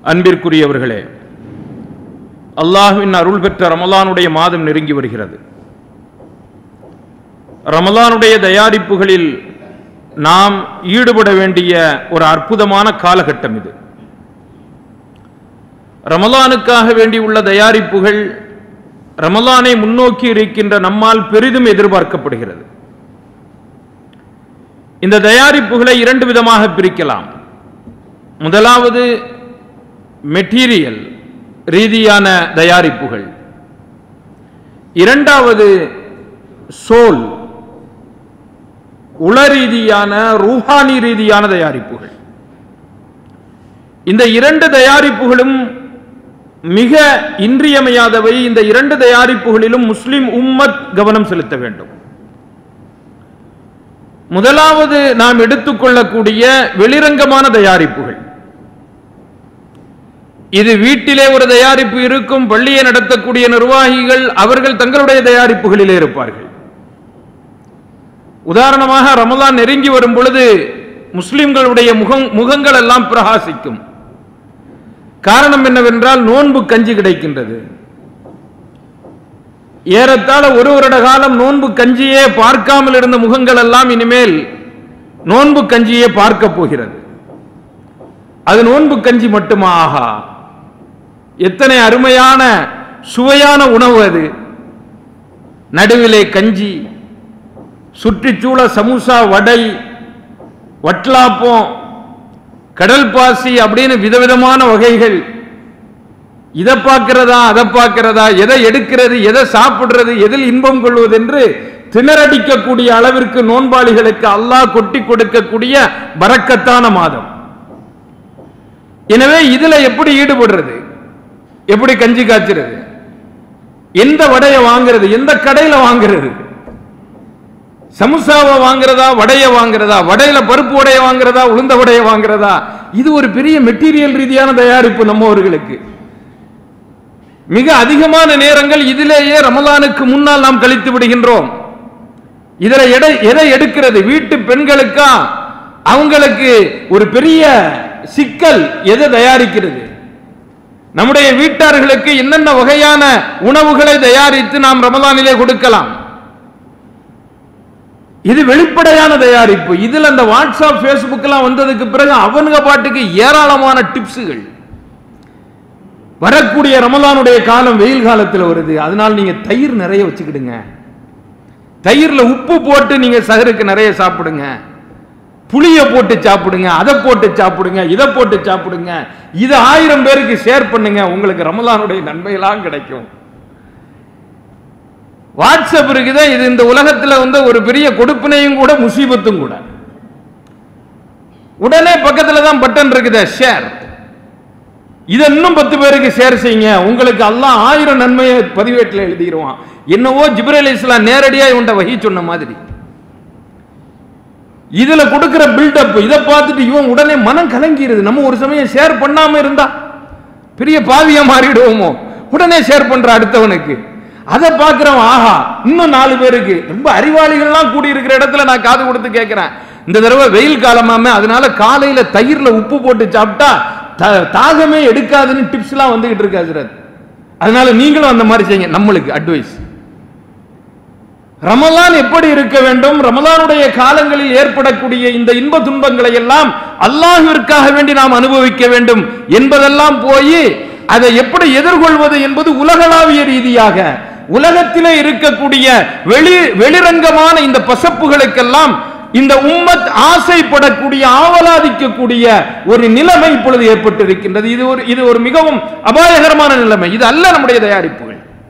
அன்பிற்குரியவர்களே அல்லாஹ்வின் அருள் பெற்ற ரமலானுடைய மாதம் நெருங்கி வருகிறது ரமலானுடைய தயாரிப்புகளில் நாம் ஈடுபட வேண்டிய ஒரு அற்புதமான காலகட்டம் இது ரமலானுக்காக வேண்டியுள்ள தயாரிப்புகள் ரமலானை முன்னோக்கி இருக்கின்ற நம்மால் பெரிதும் எதிர்பார்க்கப்படுகிறது இந்த தயாரிப்புகளை இரண்டு விதமாக பிரிக்கலாம் முதலாவது மெட்டீரியல் ரீதியான தயாரிப்புகள் இரண்டாவது சோல் உள ரீதியான ரூஹானி ரீதியான தயாரிப்புகள் இந்த இரண்டு தயாரிப்புகளும் மிக இன்றியமையாதவை இந்த இரண்டு தயாரிப்புகளிலும் முஸ்லிம் உம்மத் கவனம் செலுத்த வேண்டும் முதலாவது நாம் எடுத்துக்கொள்ளக்கூடிய வெளிரங்கமான தயாரிப்புகள் இது வீட்டிலே ஒரு தயாரிப்பு இருக்கும் பள்ளியை நடத்தக்கூடிய நிர்வாகிகள் அவர்கள் தங்களுடைய தயாரிப்புகளிலே இருப்பார்கள் உதாரணமாக ரமலான் நெருங்கி வரும் பொழுது முஸ்லிம்களுடைய முகம் முகங்கள் எல்லாம் பிரகாசிக்கும் காரணம் என்னவென்றால் நோன்பு கஞ்சி கிடைக்கின்றது ஏறத்தாழ ஒரு வருட காலம் நோன்பு கஞ்சியே பார்க்காமல் இருந்த முகங்கள் எல்லாம் இனிமேல் நோன்பு கஞ்சியே பார்க்க போகிறது அது நோன்பு கஞ்சி மட்டுமா ஆகா எத்தனை அருமையான சுவையான உணவு அது நடுவிலே கஞ்சி சுற்றிச்சூழ சமூசா வடை வட்லாப்பம் கடல் பாசி அப்படின்னு விதவிதமான வகைகள் இதை பார்க்கிறதா அதை பார்க்கிறதா எதை எடுக்கிறது எதை சாப்பிடுறது எதில் இன்பம் கொள்வது என்று திணறடிக்கக்கூடிய அளவிற்கு நோன்பாளிகளுக்கு அல்லாஹ் கொட்டி கொடுக்கக்கூடிய பறக்கத்தான மாதம் எனவே இதுல எப்படி ஈடுபடுறது எப்படி கஞ்சி காய்ச்சறது எந்த வடையை வாங்குறது எந்த கடையில வாங்குறது சமுசாவை வாங்குறதா வடைய வாங்குறதா வடையில பருப்பு வடைய வாங்குறதா உளுந்த வடைய வாங்குறதா இது ஒரு பெரிய மெட்டீரியல் ரீதியான தயாரிப்பு நம்மவர்களுக்கு மிக அதிகமான நேரங்கள் இதிலேயே ரமலானுக்கு முன்னால் நாம் கழித்து விடுகின்றோம் இதுல எடை எதை எடுக்கிறது வீட்டு பெண்களுக்கா அவங்களுக்கு ஒரு பெரிய சிக்கல் எதை தயாரிக்கிறது நம்முடைய வீட்டார்களுக்கு என்னென்ன வகையான உணவுகளை தயாரித்து நாம் ரமலானிலே கொடுக்கலாம் இது வெளிப்படையான தயாரிப்பு இதுல அந்த வாட்ஸ்அப் ஃபேஸ்புக் எல்லாம் வந்ததுக்கு பிறகு அவனுங்க பாட்டுக்கு ஏராளமான டிப்ஸுகள் வரக்கூடிய ரமலானுடைய காலம் வெயில் காலத்தில் வருது அதனால நீங்க தயிர் நிறைய வச்சுக்கிடுங்க தயிர்ல உப்பு போட்டு நீங்க சகருக்கு நிறைய சாப்பிடுங்க புளிய போட்டு சாப்பிடுங்க அதை போட்டு சாப்பிடுங்க இதை போட்டு சாப்பிடுங்க இது ஆயிரம் பேருக்கு ஷேர் பண்ணுங்க உங்களுக்கு ரமலானுடைய நன்மையெல்லாம் கிடைக்கும் வாட்ஸ்அப் இருக்குதே இது இந்த உலகத்துல வந்து ஒரு பெரிய கொடுப்பினையும் கூட முசீபத்தும் கூட உடனே பக்கத்துல தான் பட்டன் இருக்குதே ஷேர் இதை இன்னும் பத்து பேருக்கு ஷேர் செய்யுங்க உங்களுக்கு அல்லாஹ் ஆயிரம் நன்மையை பதிவேட்டில் எழுதிடுவான் என்னவோ ஜிப்ரேல் இஸ்லாம் நேரடியா இவன்ட்ட வகி சொன்ன மாதிரி இதுல கொடுக்கிற பில்டப் இதை பார்த்துட்டு இவன் உடனே மனம் கலங்கிருது நம்ம ஒரு சமயம் ஷேர் பண்ணாம இருந்தா பெரிய பாவியா மாறிடுவோமோ உடனே ஷேர் பண்ற அடுத்தவனுக்கு அதை பார்க்கிறவன் ஆஹா இன்னும் நாலு பேருக்கு ரொம்ப அறிவாளிகள்லாம் கூடி இருக்கிற இடத்துல நான் காது கொடுத்து கேட்கிறேன் இந்த தடவை வெயில் காலமாமே அதனால காலையில தயிர்ல உப்பு போட்டு சாப்பிட்டா த- தாகமே எடுக்காதுன்னு டிப்ஸ் எல்லாம் வந்துகிட்டு இருக்கு ஹசரத் அதனால நீங்களும் அந்த மாதிரி செய்யுங்க நம்மளுக்கு அட்வைஸ் ரமலான் எப்படி இருக்க வேண்டும் ரமலானுடைய காலங்களில் ஏற்படக்கூடிய இந்த இன்ப துன்பங்களை எல்லாம் அல்லாஹ்விற்காக வேண்டி நாம் அனுபவிக்க வேண்டும் என்பதெல்லாம் போய் அதை எப்படி எதிர்கொள்வது என்பது உலகளாவிய ரீதியாக உலகத்திலே இருக்கக்கூடிய வெளி வெளிரங்கமான இந்த பசப்புகளுக்கெல்லாம் இந்த உம்மத் ஆசைப்படக்கூடிய ஆவலாதிக்கக்கூடிய ஒரு நிலைமை இப்பொழுது ஏற்பட்டிருக்கின்றது இது ஒரு இது ஒரு மிகவும் அபாயகரமான நிலைமை இது அல்ல நம்முடைய தயாரிப்புகள்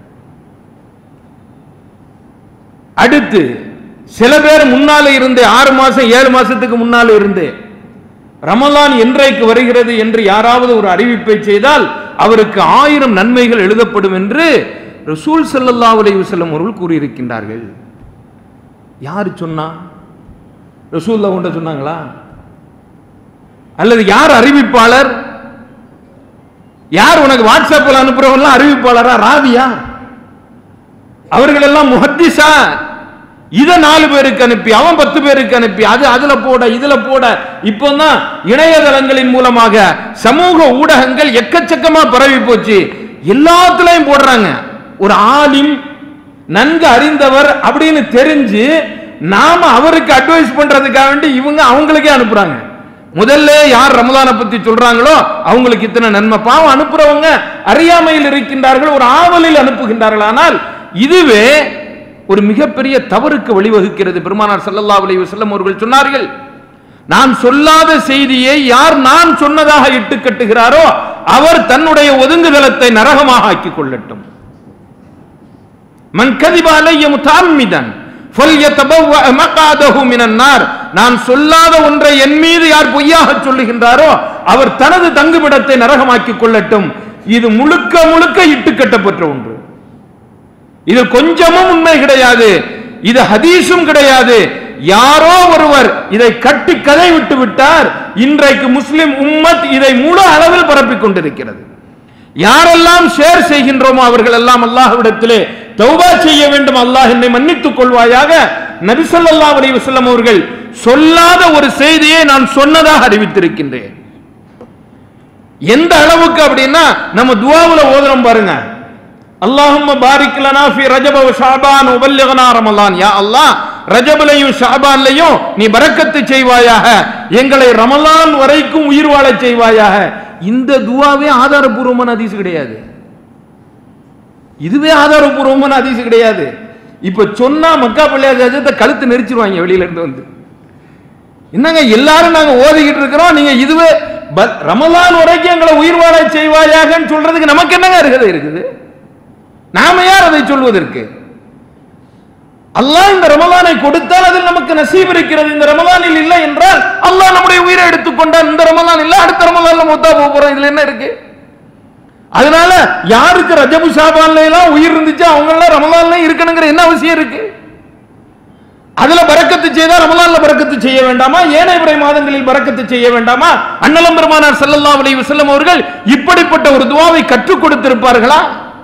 அடுத்து சில பேர் முன்னால இருந்து ஆறு மாசம் ஏழு மாசத்துக்கு முன்னால இருந்து ரமலான் என்றைக்கு வருகிறது என்று யாராவது ஒரு அறிவிப்பை செய்தால் அவருக்கு ஆயிரம் நன்மைகள் எழுதப்படும் என்று ரசூல் ஸல்லல்லாஹு அலைஹி வஸல்லம் அவர்கள் கூறியிருக்கின்றார்கள் யார் சொன்னா ரசூல்லா கொண்ட சொன்னாங்களா அல்லது யார் அறிவிப்பாளர் யார் உனக்கு வாட்ஸ்அப்பில் அனுப்புறவங்களாம் அறிவிப்பாளரா ராவியா அவர்கள் எல்லாம் முஹத்திஸா இத நாலு பேருக்கு அனுப்பி அவன் பத்து பேருக்கு அனுப்பி அது அதுல போட இதுல போட இப்போதான் இணையதளங்களின் மூலமாக சமூக ஊடகங்கள் எக்கச்சக்கமா பரவி போச்சு எல்லாத்துலயும் போடுறாங்க ஒரு ஆலிம் நன்கு அறிந்தவர் அப்படின்னு தெரிஞ்சு நாம அவருக்கு அட்வைஸ் பண்றதுக்காக வேண்டி இவங்க அவங்களுக்கே அனுப்புறாங்க முதல்ல யார் ரமதானை பத்தி சொல்றாங்களோ அவங்களுக்கு இத்தனை நன்மை பாவம் அனுப்புறவங்க அறியாமையில் இருக்கின்றார்கள் ஒரு ஆவலில் அனுப்புகின்றார்கள் ஆனால் இதுவே ஒரு மிகப்பெரிய தவறுக்கு வழிவகுக்கிறது பெருமானார் ஸல்லல்லாஹு அலைஹி வஸல்லம் அவர்கள் சொன்னார்கள் நான் சொல்லாத செய்தியை யார் நான் சொன்னதாக இட்டு கட்டுகிறாரோ அவர் தன்னுடைய ஒதுங்குதலத்தை நரகமாக ஆக்கிக் கொள்ளட்டும் மன் கதிப அலைய முதாம்மிதன் فَلْيَتَبَوَّأْ مَقْعَدَهُ مِنَ النَّارِ நான் சொல்லாத ஒன்றை என் மீது யார் பொய்யாக சொல்லுகின்றாரோ அவர் தனது தங்குமிடத்தை நரகமாக்கிக் கொள்ளட்டும் இது முழுக்க முழுக்க இட்டு கட்டப்பட்ட ஒன்று இது கொஞ்சமும் உண்மை கிடையாது இது ஹதீஸும் கிடையாது யாரோ ஒருவர் இதை கட்டி கதை விட்டு விட்டார் இன்றைக்கு முஸ்லிம் உம்மத் இதை முழு அளவில் பரப்பிக் கொண்டிருக்கிறது யாரெல்லாம் ஷேர் செய்கின்றோமோ அவர்கள் எல்லாம் அல்லாஹ்விடத்திலே தௌபா செய்ய வேண்டும் அல்லாஹ் என்னை மன்னித்துக் கொள்வாயாக நபி ஸல்லல்லாஹு அலைஹி வஸல்லம் அவர்கள் சொல்லாத ஒரு செய்தியை நான் சொன்னதாக அறிவித்திருக்கின்றேன் எந்த அளவுக்கு அப்படின்னா நம்ம துவாவுல ஓதுறோம் பாருங்க அல்லாஹும்ம பாரிக் லனா ஃபி ரஜப வ ஷஅபான் உபல்லிகனா ரமலான் யா அல்லாஹ் ரஜபலையும் ஷஅபான்லையும் நீ பரக்கத்து செய்வாயாக எங்களை ரமலான் வரைக்கும் உயிர் வாழச் செய்வாயாக இந்த துவாவே ஆதாரபூர்வமான ஹதீஸ் கிடையாது இதுவே ஆதாரபூர்வமான ஹதீஸ் கிடையாது இப்ப சொன்னா மக்கா பள்ளியாஜத்தை கழுத்து நெரிச்சிருவாங்க வெளியில இருந்து வந்து என்னங்க எல்லாரும் நாங்க ஓதிக்கிட்டு இருக்கிறோம் நீங்க இதுவே ப- ரமலான் வரைக்கும் எங்களை உயிர் வாழ செய்வாயாகன்னு சொல்றதுக்கு நமக்கு என்னங்க இருக்குது இருக்குது நாம யார் அதை சொல்வதற்கு அல்லாஹ் இந்த ரமலானை கொடுத்தால் அதில் நமக்கு நசீப் இருக்கிறது இந்த ரமலானில் இல்லை என்றால் அல்லாஹ் நம்முடைய உயிரை எடுத்துக்கொண்டான் இந்த ரமலான் இல்ல அடுத்த ரமலான்ல மொத்தா போக போறோம் இதுல என்ன இருக்கு அதனால யாருக்கு ரஜபு ஷாபான்ல எல்லாம் உயிர் இருந்துச்சு அவங்க எல்லாம் ரமலான்ல இருக்கணுங்கிற என்ன அவசியம் இருக்கு அதுல பரக்கத்து செய்தா ரமலான்ல பரக்கத்து செய்ய வேண்டாமா ஏனைய பிறை மாதங்களில் பரக்கத்து செய்ய வேண்டாமா அண்ணலம் பெருமானார் ஸல்லல்லாஹு அலைஹி வஸல்லம் அவர்கள் இப்படிப்பட்ட ஒரு துவாவை கற்றுக் கொடுத்திருப்பார்களா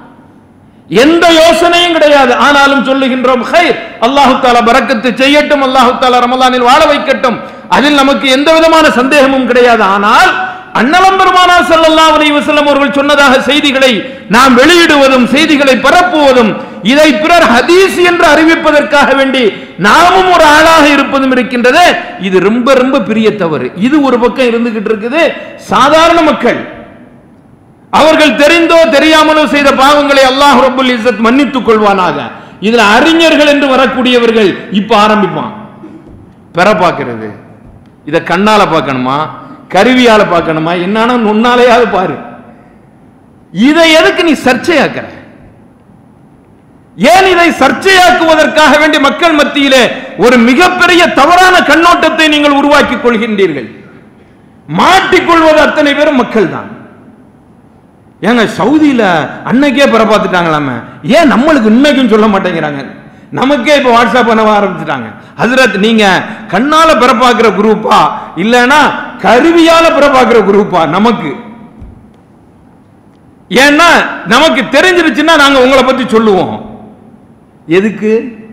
எந்த யோசனையும் கிடையாது ஆனாலும் சொல்லுகின்றோம் ஹைர் அல்லாஹு தாலா பரக்கத்து செய்யட்டும் அல்லாஹு தாலா ரமலானில் வாழ வைக்கட்டும் அதில் நமக்கு எந்த விதமான சந்தேகமும் கிடையாது ஆனால் அன்னலம் பெருமானார் ஸல்லல்லாஹு அலைஹி வஸல்லம் அவர்கள் சொன்னதாக செய்திகளை நாம் வெளியிடுவதும் செய்திகளை பரப்புவதும் இதை பிறர் ஹதீஸ் என்று அறிவிப்பதற்காக வேண்டி நாமும் ஒரு ஆளாக இருப்பதும் இருக்கின்றது இது ரொம்ப ரொம்ப பெரிய தவறு இது ஒரு பக்கம் இருந்துகிட்டு இருக்குது சாதாரண மக்கள் அவர்கள் தெரிந்தோ தெரியாமலோ செய்த பாவங்களை அல்லாஹ் ரப்புல் இஸ்ஸத் மன்னித்துக் கொள்வானாக இதுல அறிஞர்கள் என்று வரக்கூடியவர்கள் இப்ப ஆரம்பிப்பான் பெற பார்க்கிறது இத கண்ணால பார்க்கணுமா கருவியால பார்க்கணுமா என்னன்னா நுண்ணாலையாவது பாரு இதை எதுக்கு நீ சர்ச்சையாக்குற ஏன் இதை சர்ச்சையாக்குவதற்காக வேண்டி மக்கள் மத்தியிலே ஒரு மிகப்பெரிய தவறான கண்ணோட்டத்தை நீங்கள் உருவாக்கிக் கொள்கின்றீர்கள் மாட்டிக்கொள்வது அத்தனை பேரும் மக்கள் தான் ஏங்க சவுதியில அன்னைக்கே பிற பார்த்துட்டாங்களாமே ஏன் நம்மளுக்கு இன்னைக்கும் சொல்ல மாட்டேங்கிறாங்க நமக்கே இப்ப வாட்ஸ்அப் பண்ண ஆரம்பிச்சுட்டாங்க ஹசரத் நீங்க கண்ணால பிற பார்க்கிற குரூப்பா இல்லைன்னா கருவியால பிற பார்க்கிற குரூப்பா நமக்கு ஏன்னா நமக்கு தெரிஞ்சிருச்சுன்னா நாங்க உங்களை பத்தி சொல்லுவோம் எதுக்கு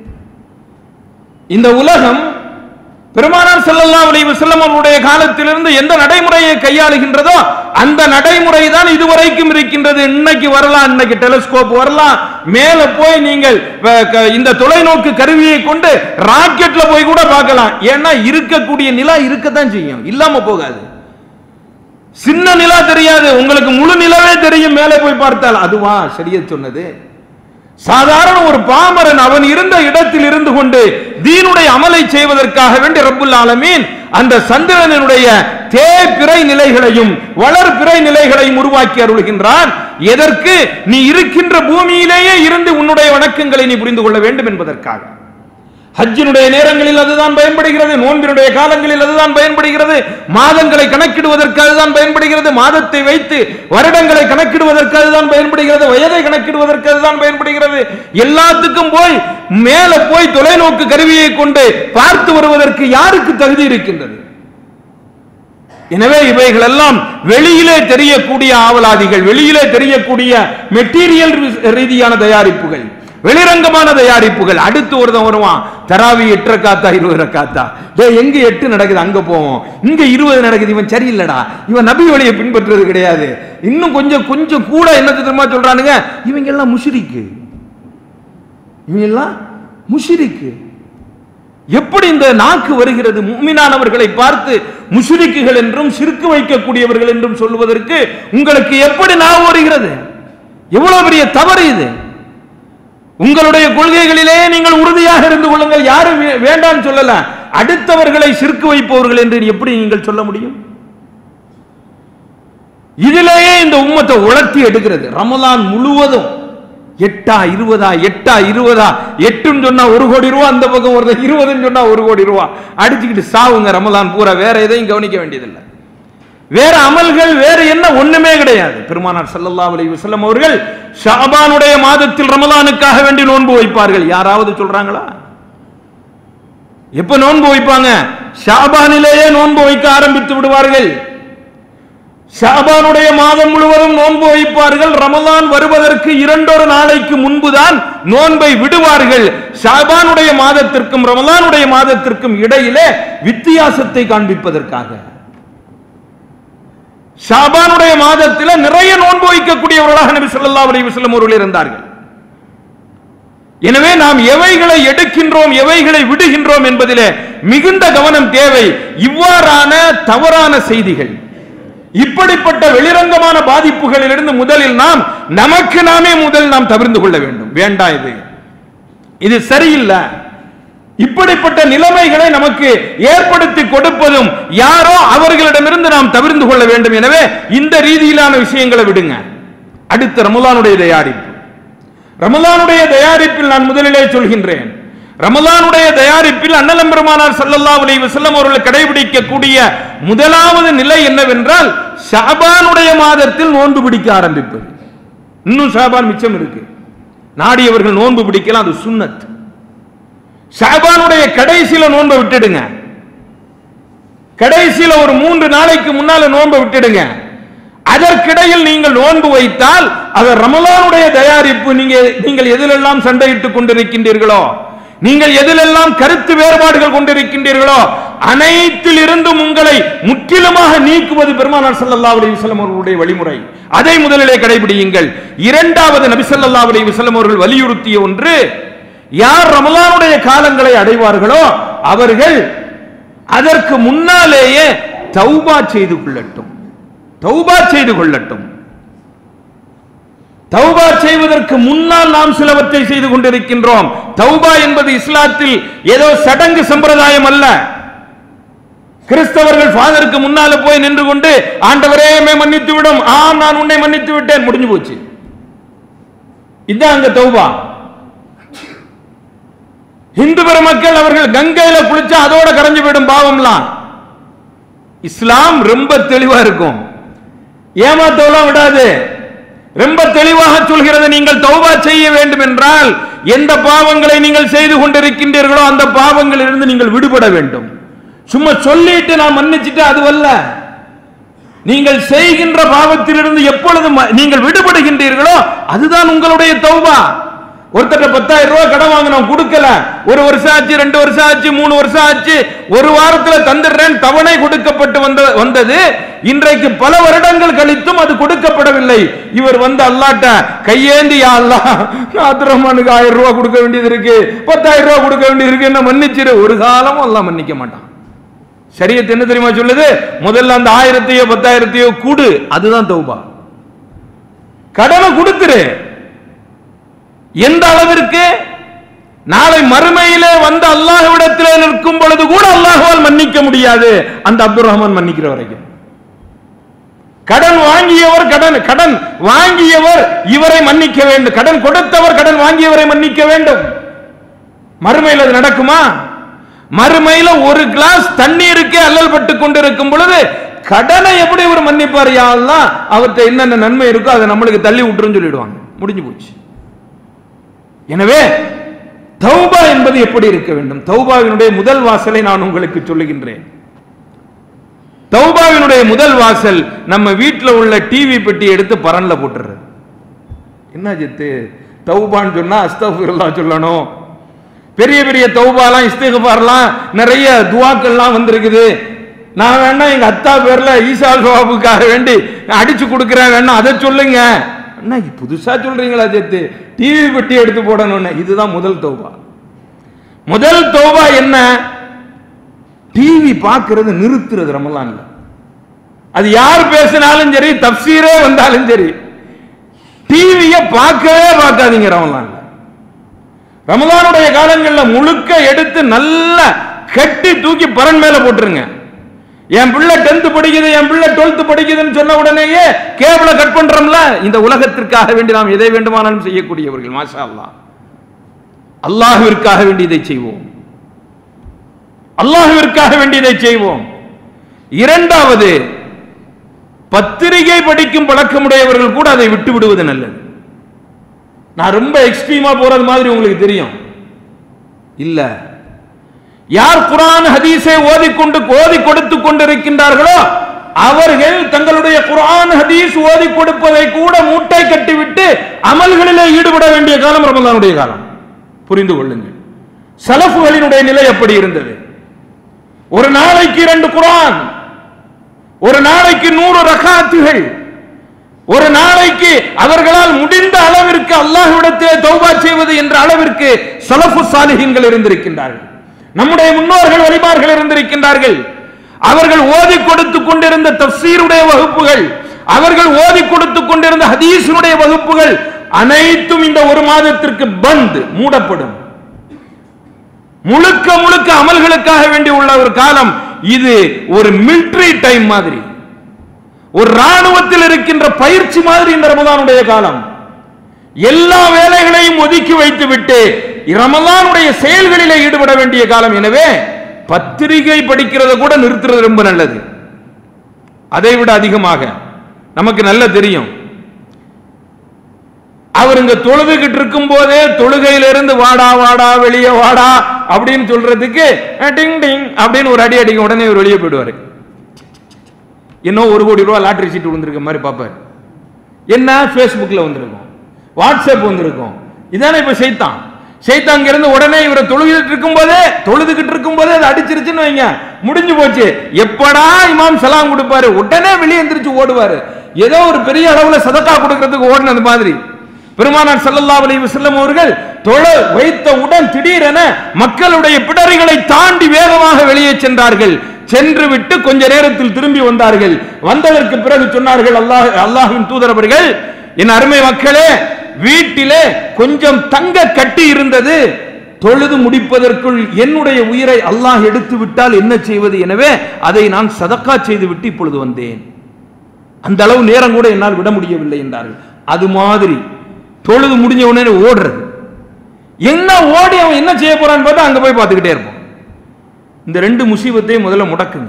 இந்த உலகம் பெருமானார் ஸல்லல்லாஹு அலைஹி வஸல்லம் அவருடைய காலத்திலிருந்து எந்த நடைமுறையை கையாளுகின்றதோ அந்த நடைமுறை தான் இதுவரைக்கும் இருக்கின்றது இன்னைக்கு வரலாம் இன்னைக்கு டெலிஸ்கோப் வரலாம் மேல போய் நீங்கள் வ- க- இந்த தொலைநோக்கு கருவியை கொண்டு ராக்கெட்ல போய் கூட பார்க்கலாம் ஏன்னா இருக்கக்கூடிய நிலா இருக்கத்தான் செய்யும் இல்லாம போகாது சின்ன நிலா தெரியாது உங்களுக்கு முழு நிலவே தெரியும் மேலே போய் பார்த்தால் அதுவா சரியா சொன்னது சாதாரண ஒரு பாமரன் அவன் இருந்த இடத்தில் இருந்து கொண்டு தீனுடைய அமலை செய்வதற்காக வேண்டி ரப்புல் ஆலமீன் அந்த சந்திரனுடைய தேய்பிறை நிலைகளையும் வளர் பிறை நிலைகளையும் உருவாக்கி அருள்கின்றான் எதற்கு நீ இருக்கின்ற பூமியிலேயே இருந்து உன்னுடைய வணக்கங்களை நீ புரிந்து கொள்ள வேண்டும் என்பதற்காக ஹஜ்ஜினுடைய நேரங்களில் அதுதான் பயன்படுகிறது நோன்பினுடைய காலங்களில் அதுதான் பயன்படுகிறது மாதங்களை கணக்கிடுவதற்கு அதுதான் பயன்படுகிறது மாதத்தை வைத்து வருடங்களை கணக்கிடுவதற்கு அதுதான் பயன்படுகிறது வயதை கணக்கிடுவதற்கு அதுதான் பயன்படுகிறது எல்லாத்துக்கும் போய் மேல போய் தொலைநோக்கு கருவியை கொண்டு பார்த்து வருவதற்கு யாருக்கு தகுதி இருக்கின்றது எனவே இவைகள் எல்லாம் வெளியிலே தெரியக்கூடிய ஆவலாதிகள் வெளியிலே தெரியக்கூடிய மெட்டீரியல் ரீதியான தயாரிப்புகள் வெளிரங்கமான தயாரிப்புகள் அடுத்து ஒருத்தன் வருவான் தராவி எட்டு ரக்காத்தா இருபது ரக்காத்தா டேய் எங்க எட்டு நடக்குது அங்க போவோம் இங்க இருபது நடக்குது இவன் சரியில்லடா இவன் நபி வழியை பின்பற்றுறது கிடையாது இன்னும் கொஞ்சம் கொஞ்சம் கூட என்ன தெரியுமா சொல்றானுங்க இவங்க எல்லாம் முஷிரிக்கு இவங்க எல்லாம் முஷிரிக்கு எப்படி இந்த நாக்கு வருகிறது முக்மினானவர்களை பார்த்து முஷிரிக்குகள் என்றும் சிறுக்கு வைக்கக்கூடியவர்கள் என்றும் சொல்வதற்கு உங்களுக்கு எப்படி நாவு வருகிறது எவ்வளவு பெரிய தவறு இது உங்களுடைய கொள்கைகளிலே நீங்கள் உறுதியாக இருந்து கொள்ளுங்கள் யாரும் வே- வேண்டாம்னு சொல்லல அடுத்தவர்களை சிறுக்கு வைப்பவர்கள் என்று எப்படி நீங்கள் சொல்ல முடியும் இதிலேயே இந்த உம்மத்தை உலர்த்தி எடுக்கிறது ரமலான் முழுவதும் எட்டா இருபதா எட்டா இருபதா எட்டுன்னு சொன்னா ஒரு கோடி ரூபா அந்த பக்கம் ஒரு இருபதுன்னு சொன்னா ஒரு கோடி ரூபா அடிச்சுக்கிட்டு சாவுங்க ரமலான் பூரா வேற எதையும் கவனிக்க வேண்டியதில்லை வேற அமல்கள் வேற என்ன ஒண்ணுமே கிடையாது பெருமானார் ஸல்லல்லாஹு அலைஹி வஸல்லம் அவர்கள் ஷாபானுடைய மாதத்தில் ரமலானுக்காக வேண்டி நோன்பு வைப்பார்கள் யாராவது சொல்றாங்களா எப்ப நோன்பு வைப்பாங்க ஷாபானிலேயே நோன்பு வைக்க ஆரம்பித்து விடுவார்கள் ஷாபானுடைய மாதம் முழுவதும் நோன்பு வைப்பார்கள் ரமலான் வருவதற்கு இரண்டொரு நாளைக்கு முன்புதான் நோன்பை விடுவார்கள் ஷாபானுடைய மாதத்திற்கும் ரமலானுடைய மாதத்திற்கும் இடையிலே வித்தியாசத்தை காண்பிப்பதற்காக ஷாபானுடைய மாதத்தில் நிறைய நோன்பு வைக்கக்கூடியவர்களாக நபி ஸல்லல்லாஹு அலைஹி வஸல்லம் அவர்கள் இருந்தார்கள் எனவே நாம் எவைகளை எடுக்கின்றோம் எவைகளை விடுகின்றோம் என்பதிலே மிகுந்த கவனம் தேவை இவ்வாறான தவறான செய்திகள் இப்படிப்பட்ட வெளிரங்கமான பாதிப்புகளிலிருந்து முதலில் நாம் நமக்கு நாமே முதல் நாம் தவிர்ந்து கொள்ள வேண்டும் வேண்டாம் இது இது சரியில்லை இப்படிப்பட்ட நிலைமைகளை நமக்கு ஏற்படுத்தி கொடுப்பதும் யாரோ அவர்களிடமிருந்து நாம் தவிர்ந்து கொள்ள வேண்டும் எனவே இந்த ரீதியிலான விஷயங்களை விடுங்க அடுத்த ரமலானுடைய தயாரிப்பு ரமலானுடைய தயாரிப்பில் நான் முதலிலே சொல்கின்றேன் ரமலானுடைய தயாரிப்பில் அண்ணலம் பெருமானார் ஸல்லல்லாஹு அலைஹி வஸல்லம் அவர்கள் கடைபிடிக்கக்கூடிய முதலாவது நிலை என்னவென்றால் ஷாபானுடைய மாதத்தில் நோன்பு பிடிக்க ஆரம்பிப்பது இன்னும் ஷாபான் மிச்சம் இருக்கு நாடியவர்கள் நோன்பு பிடிக்கலாம் அது சுன்னத் ஷாபானுடைய கடைசியில நோன்பை விட்டுடுங்க கடைசியில ஒரு மூன்று நாளைக்கு முன்னால நோன்பை விட்டுடுங்க அதற்கிடையில் நீங்கள் நோன்பு வைத்தால் அது ரமலானுடைய தயாரிப்பு நீங்க நீங்கள் எதிலெல்லாம் சண்டையிட்டுக் கொண்டிருக்கின்றீர்களோ நீங்கள் எதிலெல்லாம் கருத்து வேறுபாடுகள் கொண்டிருக்கின்றீர்களோ அனைத்தில் இருந்தும் உங்களை முற்றிலுமாக நீக்குவது பெருமானார் ஸல்லல்லாஹு அலைஹி வஸல்லம் அவர்களுடைய வழிமுறை அதை முதலிலே கடைபிடியுங்கள் இரண்டாவது நபி ஸல்லல்லாஹு அலைஹி வஸல்லம் அவர்கள் வலியுறுத்திய ஒன்று யார் ரமலானுடைய காலங்களை அடைவார்களோ அவர்கள் அதற்கு முன்னாலேயே தௌபா செய்து கொள்ளட்டும் தௌபா செய்து கொள்ளட்டும் தௌபா செய்வதற்கு முன்னால் நாம் சிலவற்றை செய்து கொண்டிருக்கின்றோம் தௌபா என்பது இஸ்லாத்தில் ஏதோ சடங்கு சம்பிரதாயம் அல்ல கிறிஸ்தவர்கள் ஃபாதருக்கு முன்னால போய் நின்று கொண்டு ஆண்டவரே மே மன்னித்து விடும் ஆம் நான் உன்னை மன்னித்து விட்டேன் முடிஞ்சு போச்சு இதான் அங்க தௌபா இந்து பெருமக்கள் அவர்கள் கங்கையில குளிச்சா அதோட கரைஞ்சு போயிடும் பாவம்லாம் இஸ்லாம் ரொம்ப தெளிவா இருக்கும் ஏமாத்தவெல்லாம் விடாது ரொம்ப தெளிவாக சொல்கிறது நீங்கள் தௌபா செய்ய வேண்டும் என்றால் எந்த பாவங்களை நீங்கள் செய்து கொண்டிருக்கின்றீர்களோ அந்த பாவங்களிலிருந்து நீங்கள் விடுபட வேண்டும் சும்மா சொல்லிட்டு நான் மன்னிச்சிட்டு அதுவல்ல நீங்கள் செய்கின்ற பாவத்திலிருந்து எப்பொழுது ம- நீங்கள் விடுபடுகின்றீர்களோ அதுதான் உங்களுடைய தௌபா ஒருத்தட்ட பத்தாயிரம் ரூபாய் கடன் வாங்கினோம் கொடுக்கல ஒரு வருஷம் ஆச்சு ரெண்டு வருஷம் ஆச்சு மூணு வருஷம் ஆச்சு ஒரு வாரத்துல தந்துடுறேன் தவணை கொடுக்கப்பட்டு வந்த வந்தது இன்றைக்கு பல வருடங்கள் கழித்தும் அது கொடுக்கப்படவில்லை இவர் வந்து அல்லாட்ட கையேந்தி யா அல்லாஹ் நான் அப்துல் ரஹ்மானுக்கு ஆயிரம் ரூபாய் கொடுக்க வேண்டியது இருக்கு பத்தாயிரம் ரூபாய் கொடுக்க வேண்டியது இருக்கு என்ன மன்னிச்சிரு ஒரு காலமும் அல்லாஹ் மன்னிக்க மாட்டான் சரியத்து என்ன தெரியுமா சொல்லுது முதல்ல அந்த ஆயிரத்தையோ பத்தாயிரத்தையோ கூடு அதுதான் தௌபா கடனை கொடுத்துரு எந்த அளவிற்கு நாளை மறுமையிலே வந்து அல்லாஹ்விடத்திலே நிற்கும் பொழுது கூட அல்லாஹ்வால் மன்னிக்க முடியாது அந்த அப்துல் ரஹ்மான் மன்னிக்கிற வரைக்கும் கடன் வாங்கியவர் கடன் கடன் வாங்கியவர் இவரை மன்னிக்க வேண்டும் கடன் கொடுத்தவர் கடன் வாங்கியவரை மன்னிக்க வேண்டும் மறுமையில் அது நடக்குமா மறுமையில ஒரு கிளாஸ் தண்ணீருக்கே அல்லல் பட்டு கொண்டிருக்கும் பொழுது கடனை எப்படி இவர் மன்னிப்பார் யா அல்லாஹ் அவர்கிட்ட என்னென்ன நன்மை இருக்கோ அதை நம்மளுக்கு தள்ளி விட்டுருன்னு சொல்லிடுவாங்க முடிஞ்சு போச்சு எனவே தௌபா என்பது எப்படி இருக்க வேண்டும் தௌபாவினுடைய முதல் வாசலை நான் உங்களுக்கு சொல்லுகின்றேன் தௌபாவினுடைய முதல் வாசல் நம்ம வீட்டில் உள்ள டிவி பெட்டி எடுத்து பரன்ல போட்டுறது என்ன ஜித்து தௌபான்னு சொன்னா அஸ்தஃபிருல்லா சொல்லணும் பெரிய பெரிய தௌபாலாம் இஸ்திகபார்லாம் நிறைய துவாக்கள்லாம் வந்திருக்குது நான் வேணா எங்க அத்தா பேர்ல ஈசா சவாபுக்காக வேண்டி அடிச்சு கொடுக்குறேன் வேணா அதை சொல்லுங்க அண்ணா இது புதுசா சொல்றீங்களா சேர்த்து டிவி பெட்டி எடுத்து போடணும்னு இதுதான் முதல் தௌபா முதல் தௌபா என்ன டிவி பார்க்கிறது நிறுத்துறது ரமலான்ல அது யார் பேசினாலும் சரி தப்சீரே வந்தாலும் சரி டிவியை பார்க்கவே பார்க்காதீங்க ரமலான்ல ரமலானுடைய காலங்களில் முழுக்க எடுத்து நல்லா கட்டி தூக்கி பரன் மேல போட்டுருங்க என் பிள்ளை டென்த் படிக்குது என் பிள்ளை டுவெல்த் படிக்குதுன்னு சொன்ன உடனேயே கேபிள கட் பண்றோம்ல இந்த உலகத்திற்காக வேண்டி நாம் எதை வேண்டுமானாலும் செய்யக்கூடியவர்கள் மாஷா அல்லாஹ் அல்லாஹ்விற்காக வேண்டி இதை செய்வோம் அல்லாஹ்விற்காக வேண்டி இதை செய்வோம் இரண்டாவது பத்திரிகை படிக்கும் பழக்கமுடையவர்கள் கூட அதை விட்டு விடுவது நல்லது நான் ரொம்ப எக்ஸ்ட்ரீமா போறது மாதிரி உங்களுக்கு தெரியும் இல்ல யார் குரான் ஹதீஸை ஓதிக்கொண்டு ஓதி கொடுத்து கொண்டிருக்கின்றார்களோ அவர்கள் தங்களுடைய குரான் ஹதீஸ் ஓதி கொடுப்பதை கூட மூட்டை கட்டிவிட்டு அமல்களிலே ஈடுபட வேண்டிய காலம் ரமலானுடைய காலம் புரிந்து கொள்ளுங்கள் சலஃபுகளினுடைய நிலை எப்படி இருந்தது ஒரு நாளைக்கு இரண்டு குரான் ஒரு நாளைக்கு நூறு ரகாத்துகள் ஒரு நாளைக்கு அவர்களால் முடிந்த அளவிற்கு அல்லாஹ்விடத்திலே தௌபா செய்வது என்ற அளவிற்கு சலஃபு சாலிஹீன்கள் இருந்திருக்கின்றார்கள் நம்முடைய முன்னோர்கள் வழிமார்கள் இருந்திருக்கின்றார்கள் அவர்கள் ஓதி கொடுத்து கொண்டிருந்த தப்சீருடைய வகுப்புகள் அவர்கள் ஓதி கொடுத்து கொண்டிருந்த ஹதீஸினுடைய வகுப்புகள் அனைத்தும் இந்த ஒரு மாதத்திற்கு பந்த் மூடப்படும் முழுக்க முழுக்க அமல்களுக்காக வேண்டி உள்ள ஒரு காலம் இது ஒரு மிலிட்டரி டைம் மாதிரி ஒரு ராணுவத்தில் இருக்கின்ற பயிற்சி மாதிரி இந்த ரமதானுடைய காலம் எல்லா வேலைகளையும் ஒதுக்கி வைத்து விட்டு ரமலானுடைய செயல்களிலே ஈடுபட வேண்டிய காலம் எனவே பத்திரிகை படிக்கிறத கூட நிறுத்துறது ரொம்ப நல்லது அதை விட அதிகமாக நமக்கு நல்ல தெரியும் அவர் இங்க தொழுதுகிட்டு இருக்கும் போதே தொழுகையிலிருந்து வாடா வாடா வெளியே வாடா அப்படின்னு சொல்றதுக்கு அஹ், டிங் டிங் அப்படின்னு ஒரு அடி அடிக்கும் உடனே இவர் வெளியே போயிடுவாரு இன்னும் ஒரு கோடி ரூபாய் லாட்டரி சீட்டு விழுந்திருக்க மாதிரி பார்ப்பாரு என்ன ஃபேஸ்புக்ல வந்திருக்கும் வாட்ஸ்அப் வந்திருக்கும் இதானே இப்ப செய்தான் செய்தான் அங்க இருந்து உடனே இவரை தொழுகிட்டு இருக்கும் போதே தொழுதுகிட்டு இருக்கும் போதே அதை அடிச்சிருச்சுன்னு வைங்க முடிஞ்சு போச்சு எப்படா இமாம் சலாம் கொடுப்பாரு உடனே வெளியே எந்திரிச்சு ஓடுவாரு ஏதோ ஒரு பெரிய அளவுல சதக்கா கொடுக்கறதுக்கு ஓடினது மாதிரி பெருமானார் ஸல்லல்லாஹு அலைஹி வஸல்லம் அவர்கள் தொழ வைத்தவுடன் திடீரென மக்களுடைய பிடரிகளை தாண்டி வேகமாக வெளியே சென்றார்கள் சென்று விட்டு கொஞ்ச நேரத்தில் திரும்பி வந்தார்கள் வந்ததற்கு பிறகு சொன்னார்கள் அல்லாஹ் அல்லாஹ்வின் தூதர் அவர்கள் என் அருமை மக்களே வீட்டிலே கொஞ்சம் தங்க கட்டி இருந்தது தொழுது முடிப்பதற்குள் என்னுடைய உயிரை அல்லாஹ் எடுத்து விட்டால் என்ன செய்வது எனவே அதை நான் சதக்கா செய்து விட்டு இப்பொழுது வந்தேன் அந்த அளவு நேரம் கூட என்னால் விட முடியவில்லை என்றார்கள் அது மாதிரி தொழுது முடிஞ்ச உடனே ஓடுறது என்ன ஓடி அவன் என்ன செய்ய போறான்னு பார்த்தா அங்க போய் பார்த்துக்கிட்டே இருப்பான் இந்த ரெண்டு முசீபத்தையும் முதல்ல முடக்குங்க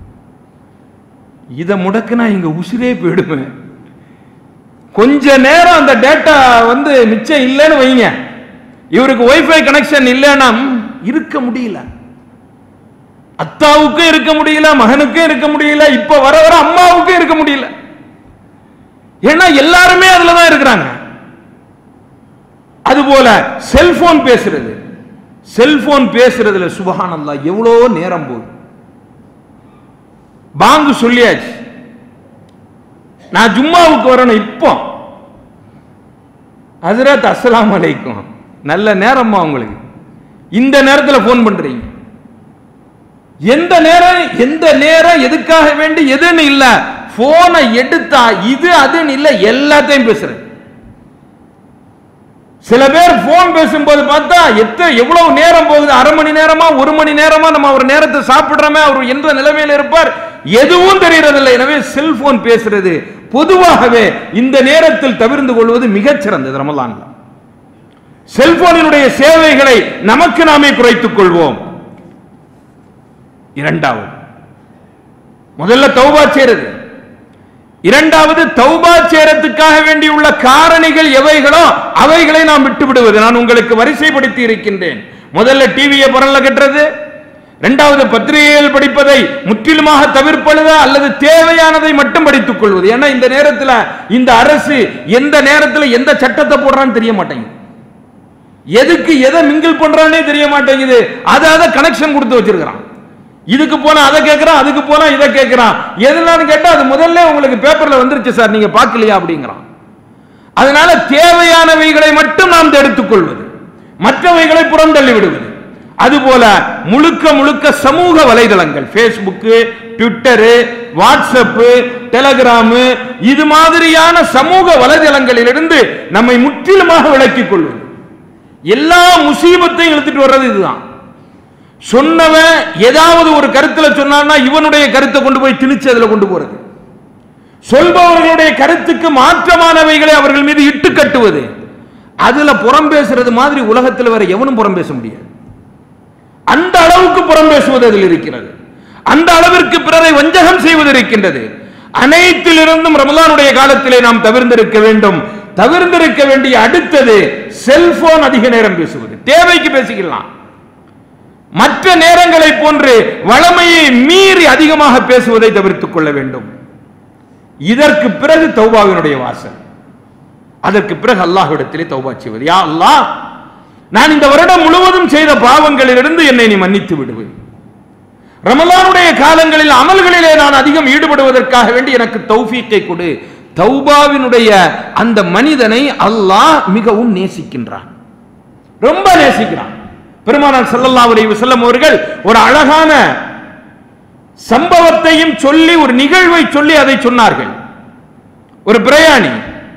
இதை முடக்குனா இங்க உசிரே போயிடுமே கொஞ்ச நேரம் அந்த டேட்டா வந்து நிச்சயம் இல்லைன்னு வைங்க இவருக்கு வைஃபை கனெக்ஷன் இல்லைன்னா ம், இருக்க முடியல அத்தாவுக்கும் இருக்க முடியல மகனுக்கும் இருக்க முடியல இப்ப வர வர அம்மாவுக்கும் இருக்க முடியல ஏன்னா எல்லாருமே அதுல தான் இருக்கிறாங்க அதுபோல செல்போன் பேசுறது செல்போன் பேசுறதுல சுபஹானல்லாஹ் எவ்வளோ நேரம் போகுது பாங்கு சொல்லியாச்சு நான் ஜும்மாவுக்கு வரணும் இப்போ ஹஜரத் அஸ்ஸலாமு அலைக்கும் நல்ல நேரமா உங்களுக்கு இந்த நேரத்துல ஃபோன் பண்றீங்க எந்த நேரம் எந்த நேரம் எதுக்காக வேண்டி எதுன்னு இல்ல போனை எடுத்தா இது அதுன்னு இல்ல எல்லாத்தையும் பேசுறேன் சில பேர் போன் பேசும்போது பார்த்தா எத்தனை எவ்வளவு நேரம் போகுது அரை மணி நேரமா ஒரு மணி நேரமா நம்ம அவர் நேரத்தை சாப்பிடுறோமே அவர் எந்த நிலைமையில இருப்பார் எதுவும் தெரியறதில்லை எனவே செல்போன் பேசுறது பொதுவாகவே இந்த நேரத்தில் தவிர்ந்து கொள்வது மிகச் சிறந்தது ரமலான்ல செல்போனினுடைய சேவைகளை நமக்கு நாமே குறைத்துக் கொள்வோம் இரண்டாவது முதல்ல தௌபா செய்யறது இரண்டாவது தௌபா சேரத்துக்காக வேண்டியுள்ள காரணிகள் எவைகளோ அவைகளை நாம் விட்டு விடுவது நான் உங்களுக்கு வரிசைப்படுத்தி இருக்கின்றேன் முதல்ல டிவியை புறல்ல கட்டுறது இரண்டாவது பத்திரிகைகள் படிப்பதை முற்றிலுமாக தவிர்ப்பழுதா அல்லது தேவையானதை மட்டும் படித்துக் கொள்வது ஏன்னா இந்த நேரத்தில் இந்த அரசு எந்த நேரத்தில் எந்த சட்டத்தை போடுறான்னு தெரிய மாட்டேங்குது எதுக்கு எதை மிங்கிள் பண்றானே தெரிய மாட்டேங்குது அதை அதை கனெக்ஷன் கொடுத்து வச்சிருக்கிறான் இதுக்கு போனா அதை கேட்கறான் அதுக்கு போனா இதை கேட்கறான் எதுனான்னு கேட்டா அது முதல்ல உங்களுக்கு பேப்பர்ல வந்துருச்சு சார் நீங்க பார்க்கலையா அப்படிங்கிறான் அதனால தேவையானவைகளை மட்டும் நாம் எடுத்துக்கொள்வது மற்றவைகளை புறந்தள்ளி விடுவது அதுபோல முழுக்க முழுக்க சமூக வலைதளங்கள் Facebook ட்விட்டரு வாட்ஸ்அப் டெலகிராமு இது மாதிரியான சமூக வலைதளங்களிலிருந்து நம்மை முற்றிலுமாக விலக்கிக் கொள்வது எல்லா முசீபத்தையும் இழுத்துட்டு வர்றது இதுதான் சொன்னவன் ஏதாவது ஒரு கருத்துல சொன்னான்னா இவனுடைய கருத்தை கொண்டு போய் திணிச்சு அதுல கொண்டு போறது சொல்பவர்களுடைய கருத்துக்கு மாற்றமானவைகளை அவர்கள் மீது இட்டு கட்டுவது அதுல புறம் பேசுறது மாதிரி உலகத்தில் வேற எவனும் புறம் பேச முடியாது அந்த அளவுக்கு புறம் பேசுவது அதில் இருக்கிறது அந்த அளவிற்கு பிறரை வஞ்சகம் செய்வது இருக்கின்றது அனைத்திலிருந்தும் ரமலானுடைய காலத்திலே நாம் தவிர்ந்திருக்க வேண்டும் தவிர்ந்திருக்க வேண்டிய அடுத்தது செல்போன் அதிக நேரம் பேசுவது தேவைக்கு பேசிக்கலாம் மற்ற நேரங்களை போன்று வளமையை மீறி அதிகமாக பேசுவதை தவிர்த்துக் கொள்ள வேண்டும் இதற்கு பிறகு தௌபாவினுடைய வாசல் அதற்கு பிறகு அல்லாஹ்விடத்திலே தௌபா செய்வது யா அல்லாஹ் நான் இந்த வருடம் முழுவதும் செய்த பாவங்களிலிருந்து என்னை நீ மன்னித்து விடுவேன் ரமலானுடைய காலங்களில் அமல்களிலே நான் அதிகம் ஈடுபடுவதற்காக வேண்டி எனக்கு தௌஃபீக்கை கொடு தௌபாவினுடைய அந்த மனிதனை அல்லாஹ் மிகவும் நேசிக்கின்றான் ரொம்ப நேசிக்கிறான் பெருமானார் ஸல்லல்லாஹு அலைஹி வஸல்லம் அவர்கள் ஒரு அழகான சம்பவத்தையும் சொல்லி ஒரு நிகழ்வை சொல்லி அதை சொன்னார்கள் ஒரு பிரயாணி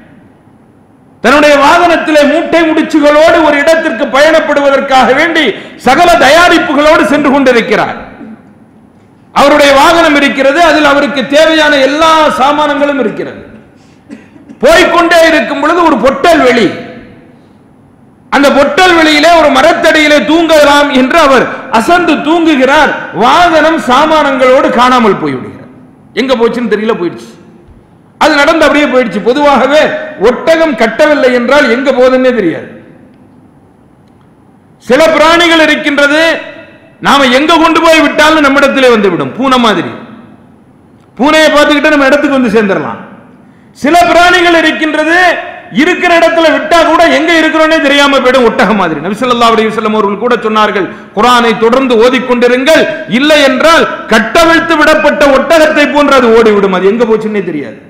தன்னுடைய வாகனத்திலே மூட்டை முடிச்சுகளோடு ஒரு இடத்திற்கு பயணப்படுவதற்காக வேண்டி சகல தயாரிப்புகளோடு சென்று கொண்டிருக்கிறார் அவருடைய வாகனம் இருக்கிறது அதில் அவருக்கு தேவையான எல்லா சாமானங்களும் இருக்கிறது போய்க்கொண்டே இருக்கும் பொழுது ஒரு பொட்டல் வெளி அந்த பொட்டல் வெளியிலே ஒரு மரத்தடியிலே தூங்கலாம் என்று அவர் அசந்து தூங்குகிறார் வாகனம் சாமானங்களோடு காணாமல் போய்விடுகிறார் எங்க போச்சுன்னு தெரியல போயிடுச்சு அது நடந்து அப்படியே போயிடுச்சு பொதுவாகவே ஒட்டகம் கட்டவில்லை என்றால் எங்க போகுதுன்னே தெரியாது சில பிராணிகள் இருக்கின்றது நாம எங்க கொண்டு போய் விட்டாலும் நம்மிடத்திலே வந்து விடும் பூனை மாதிரி பூனையை பார்த்துக்கிட்டு நம்ம இடத்துக்கு வந்து சேர்ந்துடலாம் சில பிராணிகள் இருக்கின்றது இருக்கிற இடத்துல விட்டா கூட எங்க இருக்கிறோன்னே தெரியாம போயிடும் ஒட்டகம் மாதிரி நபி ஸல்லல்லாஹு அலைஹி வஸல்லம் அவர்கள் கூட சொன்னார்கள் குர்ஆனை தொடர்ந்து ஓதிக்கொண்டிருங்கள் இல்லை என்றால் கட்டவிழ்த்து விடப்பட்ட ஒட்டகத்தை போன்று அது ஓடிவிடும் அது எங்க போச்சுன்னே தெரியாது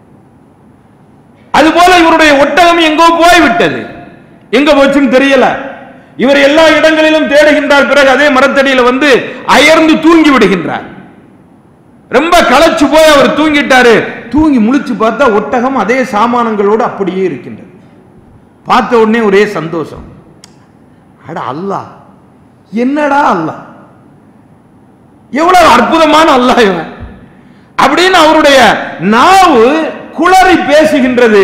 அதுபோல இவருடைய ஒட்டகம் எங்கோ போய் விட்டது எங்க போச்சுன்னு தெரியல இவர் எல்லா இடங்களிலும் தேடுகின்றார் பிறகு அதே மரத்தடியில வந்து அயர்ந்து தூங்கி விடுகின்றார் ரொம்ப களைச்சு போய் அவர் தூங்கிட்டாரு தூங்கி முழிச்சு பார்த்தா ஒட்டகம் அதே சாமானங்களோடு அப்படியே இருக்கின்றது பார்த்த உடனே ஒரே சந்தோஷம் அட அல்லாஹ் என்னடா அல்லாஹ் எவ்வளவு அற்புதமான அல்லாஹ் இவன் அப்படின்னு அவருடைய நாவு குளறி பேசுகின்றது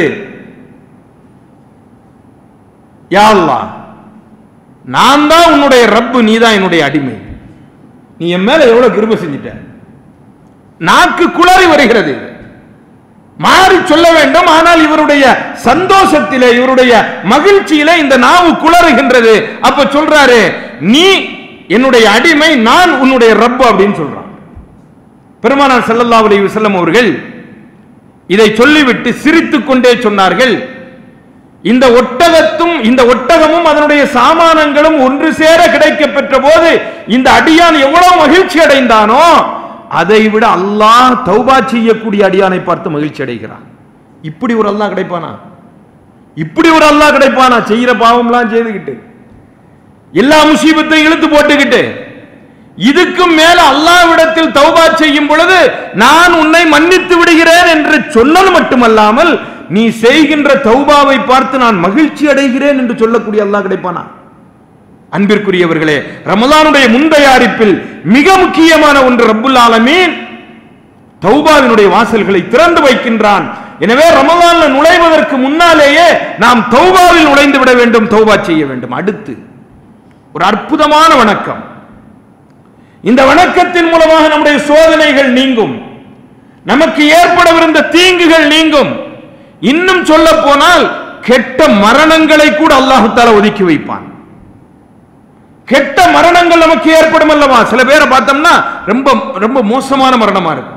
யா அல்லாஹ் நான் தான் உன்னுடைய ரப்பு நீ தான் என்னுடைய அடிமை நீ என் மேல எவ்வளவு கிருப செஞ்சிட்ட நாக்கு குளறி வருகிறது மாறி சொல்ல வேண்டும் ஆனால் இவருடைய சந்தோஷத்திலே இவருடைய மகிழ்ச்சியிலே இந்த நாவு குளறுகின்றது அப்ப சொல்றாரு நீ என்னுடைய அடிமை நான் உன்னுடைய ரப்பு அப்படின்னு சொல்றான் பெருமானார் ஸல்லல்லாஹு அலைஹி வஸல்லம் அவர்கள் இதை சொல்லிவிட்டு சிரித்துக் கொண்டே சொன்னார்கள் இந்த ஒட்டகத்தும் இந்த ஒட்டகமும் அதனுடைய சாமானங்களும் ஒன்று சேர கிடைக்க பெற்ற போது இந்த அடியான் எவ்வளவு மகிழ்ச்சி அடைந்தானோ அதை விட அல்லாஹ் தௌபா செய்யக்கூடிய அடியானை பார்த்து மகிழ்ச்சி அடைகிறான் இப்படி ஒரு அல்லாஹ் கிடைப்பானா இப்படி ஒரு அல்லாஹ் கிடைப்பானா செய்யற பாவம்லாம் செய்துகிட்டு எல்லா முசீபத்தையும் இழுத்து போட்டுக்கிட்டு இதுக்கும் மேல அல்லாவிடத்தில் தௌபா செய்யும் பொழுது நான் உன்னை மன்னித்து விடுகிறேன் என்று சொன்னது மட்டுமல்லாமல் நீ செய்கின்ற தௌபாவை பார்த்து நான் மகிழ்ச்சி அடைகிறேன் என்று சொல்லக்கூடிய அல்லாஹ் கிடைப்பானா அன்பிற்குரியவர்களே ரமலானுடைய முன்தயாரிப்பில் மிக முக்கியமான ஒன்று ரப்புல் ஆலமீன் தௌபாவினுடைய வாசல்களை திறந்து வைக்கின்றான் எனவே ரமலான்ல நுழைவதற்கு முன்னாலேயே நாம் தௌபாவில் நுழைந்து விட வேண்டும் தௌபா செய்ய வேண்டும் அடுத்து ஒரு அற்புதமான வணக்கம் இந்த வணக்கத்தின் மூலமாக நம்முடைய சோதனைகள் நீங்கும் நமக்கு ஏற்படவிருந்த தீங்குகள் நீங்கும் இன்னும் சொல்ல போனால் கெட்ட மரணங்களை கூட அல்லாஹு தாலா ஒதுக்கி வைப்பான் கெட்ட மரணங்கள் நமக்கு ஏற்படும் அல்லவா சில பேரை பார்த்தோம்னா ரொம்ப ரொம்ப மோசமான மரணமா இருக்கும்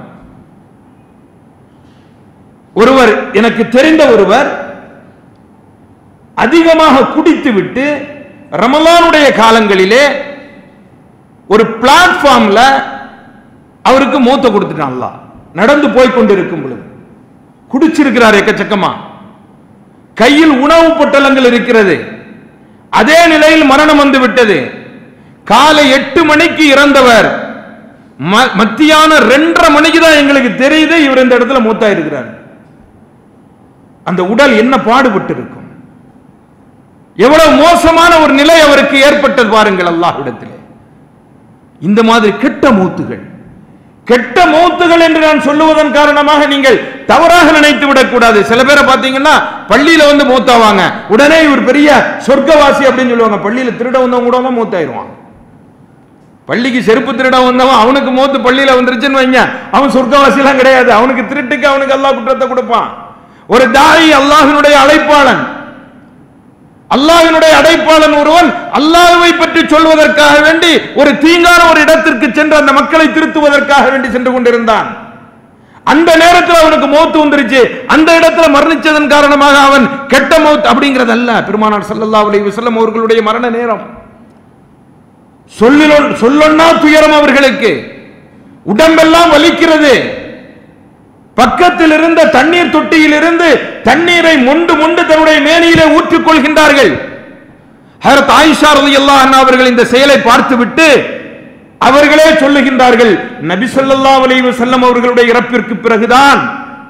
ஒருவர் எனக்கு தெரிந்த ஒருவர் அதிகமாக குடித்து விட்டு ரமலானுடைய காலங்களிலே ஒரு பிளாட்ஃபார்ம்ல அவருக்கு மூத்த கொடுத்துட்டான் அல்லாஹ் நடந்து போய் கொண்டிருக்கும் பொழுது குடிச்சிருக்கிறார் எக்கச்சக்கமா கையில் உணவு பொட்டலங்கள் இருக்கிறது அதே நிலையில் மரணம் வந்து விட்டது காலை எட்டு மணிக்கு இறந்தவர் ம- மத்தியானம் ரெண்டரை மணிக்கு தான் எங்களுக்கு தெரியுது இவர் இந்த இடத்துல மூத்தா இருக்கிறார் அந்த உடல் என்ன பாடுபட்டு இருக்கும் எவ்வளவு மோசமான ஒரு நிலை அவருக்கு ஏற்பட்டது பாருங்கள் அல்லாஹ்விடத்திலே இந்த மாதிரி கெட்ட மூத்துகள் கெட்ட மூத்துகள் என்று நான் சொல்லுவதன் காரணமாக நீங்கள் தவறாக நினைத்து விடக்கூடாது சில பேரை பாத்தீங்கன்னா பள்ளியில வந்து மூத்தாவாங்க உடனே இவர் பெரிய சொர்க்கவாசி அப்படின்னு சொல்லுவாங்க பள்ளியில திருட வந்தவங்க கூட தான் மூத்தாயிருவான் பள்ளிக்கு செருப்பு திருட வந்தவன் அவனுக்கு மூத்து பள்ளியில வந்துருச்சுன்னு வைங்க அவன் சொர்க்கவாசி எல்லாம் கிடையாது அவனுக்கு திருட்டுக்கு அவனுக்கு அல்லாஹ் குற்றத்தை கொடுப்பான் ஒரு தாய் அல்லாஹ்வினுடைய அழைப்பாளன் அல்லாஹ்வினுடைய அடைப்பாளன் ஒருவன் அல்லாஹ்வை பற்றி சொல்வதற்காக வேண்டி ஒரு தீங்கான ஒரு இடத்திற்கு சென்று அந்த மக்களை திருத்துவதற்காக வேண்டி சென்று கொண்டிருந்தான் அந்த நேரத்தில் அவனுக்கு மௌத்து வந்துருச்சு அந்த இடத்துல மரணிச்சதன் காரணமாக அவன் கெட்ட மௌத் அப்படிங்கிறது அல்ல பெருமானார் ஸல்லல்லாஹு அலைஹி வஸல்லம் அவர்களுடைய மரண நேரம் சொல்லிலோ சொல்லொன்னா துயரம் அவர்களுக்கு உடம்பெல்லாம் வலிக்கிறது பக்கத்தில் இருந்த தண்ணீர் தொட்டியில் இருந்து தண்ணீரை மொண்டு மொண்டு தன்னுடைய மேனியிலே ஊற்றிக் கொள்கின்றார்கள் ஹரத் ஆயிஷா ரலியல்லாஹு அன்ஹா அவர்கள் இந்த செயலை பார்த்துவிட்டு அவர்களே சொல்லுகின்றார்கள் நபி ஸல்லல்லாஹு அலைஹி வஸல்லம் அவர்களுடைய இறப்பிற்கு பிறகுதான்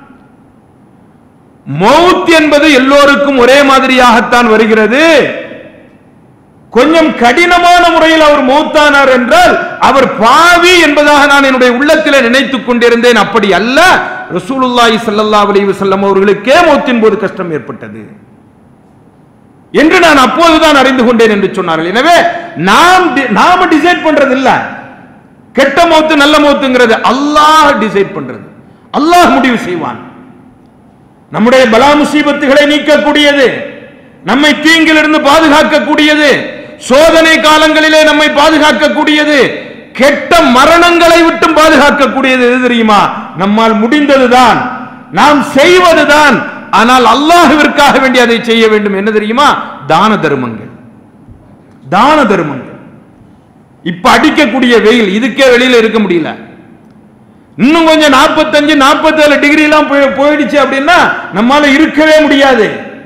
மௌத் என்பது எல்லோருக்கும் ஒரே மாதிரியாகத்தான் வருகிறது கொஞ்சம் கடினமான முறையில் அவர் மௌத்தானார் என்றால் அவர் பாவி என்பதாக நான் என்னுடைய உள்ளத்தில் நினைத்துக் கொண்டிருந்தேன் அப்படி அல்ல ரசூலுல்லாஹி ஸல்லல்லாஹு அலைஹி வஸல்லம் அவர்களுக்கே மௌத்தின் போது கஷ்டம் ஏற்பட்டது என்று நான் அப்போதுதான் அறிந்து கொண்டேன் என்று சொன்னார்கள் எனவே நாம் டி- நாம டிசைட் பண்றது இல்ல கெட்ட மௌத்து நல்ல மௌத்துங்கிறது அல்லாஹ் டிசைட் பண்றது அல்லாஹ் முடிவு செய்வான் நம்முடைய பலா முசீபத்துகளை நீக்கக்கூடியது நம்மை தீங்கிலிருந்து பாதுகாக்கக்கூடியது சோதனை காலங்களிலே நம்மை பாதுகாக்கக்கூடியது கெட்ட மரணங்களை விட்டும் பாதுகாக்கக்கூடியது எது தெரியுமா நம்மால் முடிந்ததுதான் நாம் செய்வதுதான் ஆனால் அல்லாஹ்விற்காக வேண்டி அதை செய்ய வேண்டும் என்ன தெரியுமா தான தர்மங்கள் தான தர்மங்கள் இப்ப அடிக்கக்கூடிய வெயில் இதுக்கே வெளியில இருக்க முடியல இன்னும் கொஞ்சம் நாற்பத்தஞ்சு நாற்பத்தேழு டிகிரி எல்லாம் போய்- போயிடுச்சு அப்படின்னா நம்மால இருக்கவே முடியாது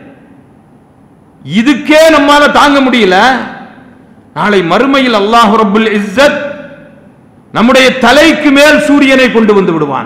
இதுக்கே நம்மால தாங்க முடியல நாளை மறுமையில் அல்லாஹ் ரப்புல் இஸ்ஸத் நம்முடைய தலைக்கு மேல் சூரியனை கொண்டு வந்து விடுவான்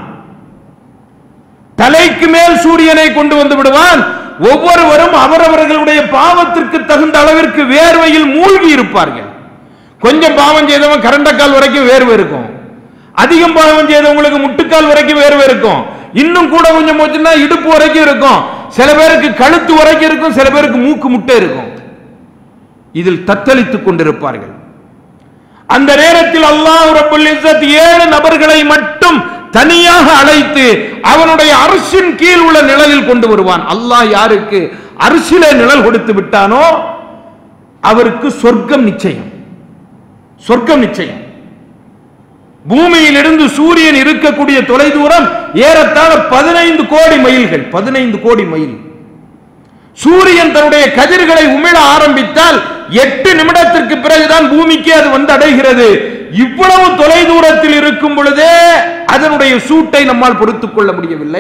தலைக்கு மேல் சூரியனை கொண்டு வந்து விடுவான் ஒவ்வொருவரும் அவரவர்களுடைய பாவத்திற்கு தகுந்த அளவிற்கு வேர்வையில் மூழ்கி இருப்பார்கள் கொஞ்சம் பாவம் செய்தவன் கரண்டக்கால் வரைக்கும் வேர்வை இருக்கும் அதிகம் பாவம் செய்தவங்களுக்கு முட்டுக்கால் வரைக்கும் வேர்வை இருக்கும் இன்னும் கூட கொஞ்சம் போச்சுன்னா இடுப்பு வரைக்கும் இருக்கும் சில பேருக்கு கழுத்து வரைக்கும் இருக்கும் சில பேருக்கு மூக்கு முட்டை இருக்கும் இதில் தத்தளித்துக் கொண்டிருப்பார்கள் அந்த நேரத்தில் அல்லாஹ் ரப்பல் இஸ்ஸத் ஏழு நபர்களை மட்டும் தனியாக அழைத்து அவனுடைய அரசின் கீழ் உள்ள நிழலில் கொண்டு வருவான் அல்லாஹ் யாருக்கு அரசிலே நிழல் கொடுத்து விட்டானோ அவருக்கு சொர்க்கம் நிச்சயம் சொர்க்கம் நிச்சயம் பூமியிலிருந்து சூரியன் இருக்கக்கூடிய தொலைதூரம் ஏறத்தாழ பதினைந்து கோடி மைல்கள் பதினைந்து கோடி மைல் சூரியன் தன்னுடைய கதிர்களை உமிழ ஆரம்பித்தால் எட்டு நிமிடத்திற்கு பிறகுதான் பூமிக்கு அது வந்து அடைகிறது இவ்வளவு தொலைதூரத்தில் இருக்கும் பொழுதே அதனுடைய சூட்டை நம்மால் பொறுத்துக் கொள்ள முடியவில்லை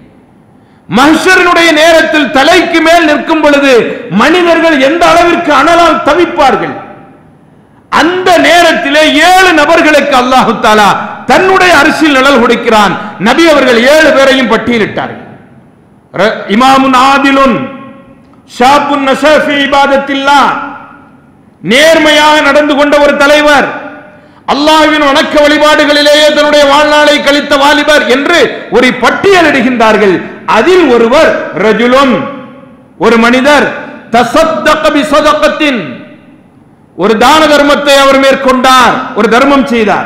மஹ்ஷரினுடைய நேரத்தில் தலைக்கு மேல் நிற்கும் பொழுது மனிதர்கள் எந்த அளவிற்கு அனலால் தவிப்பார்கள் அந்த நேரத்திலே ஏழு நபர்களுக்கு அல்லாஹு தாலா தன்னுடைய அரசியல் நிழல் கொடுக்கிறான் நபி அவர்கள் ஏழு பேரையும் பட்டியலிட்டார்கள் ர- இமாமுன் ஆதிலுன் ஷாப்புன் நஷாஃபி இபாதத்தில்லா நேர்மையாக நடந்து கொண்ட ஒரு தலைவர் அல்லாஹ்வின் வணக்க வழிபாடுகளிலேயே தன்னுடைய வாழ்நாளை கழித்த வாலிபர் என்று ஒரு பட்டியலிடுகின்றார்கள் அதில் ஒருவர் ரஜுலுன் ஒரு மனிதர் தசத்தக பிசதகத்தின் ஒரு தான தர்மத்தை அவர் மேற்கொண்டார் ஒரு தர்மம் செய்தார்